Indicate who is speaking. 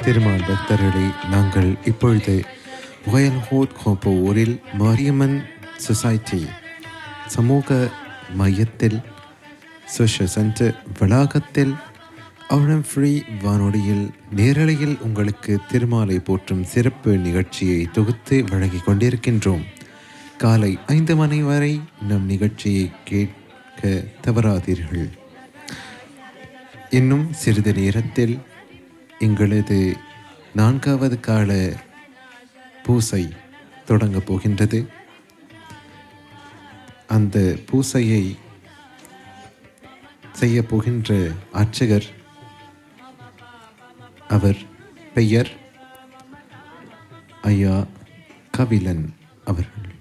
Speaker 1: திருமால் பக்தர்களே நாங்கள் இப்பொழுது வயல்ஹோட் கோப்பூரில் மாரியம்மன் சொசைட்டி சமூக மையத்தில் சோஷியல் சென்டர் வளாகத்தில் அவனம் ஃப்ரீ வானொலியில் நேரலையில் உங்களுக்கு திருமாலை போற்றும் சிறப்பு நிகழ்ச்சியை தொகுத்து வழங்கிக் கொண்டிருக்கின்றோம் காலை ஐந்து மணி வரை நம் நிகழ்ச்சியை கேட்க தவறாதீர்கள் இன்னும் சிறிது நேரத்தில் எங்களது நான்காவது கால பூசை தொடங்கப் போகின்றது அந்த பூசையை செய்ய போகின்ற அர்ச்சகர் அவர் பெயர் ஐயா கபிலன் அவர்கள்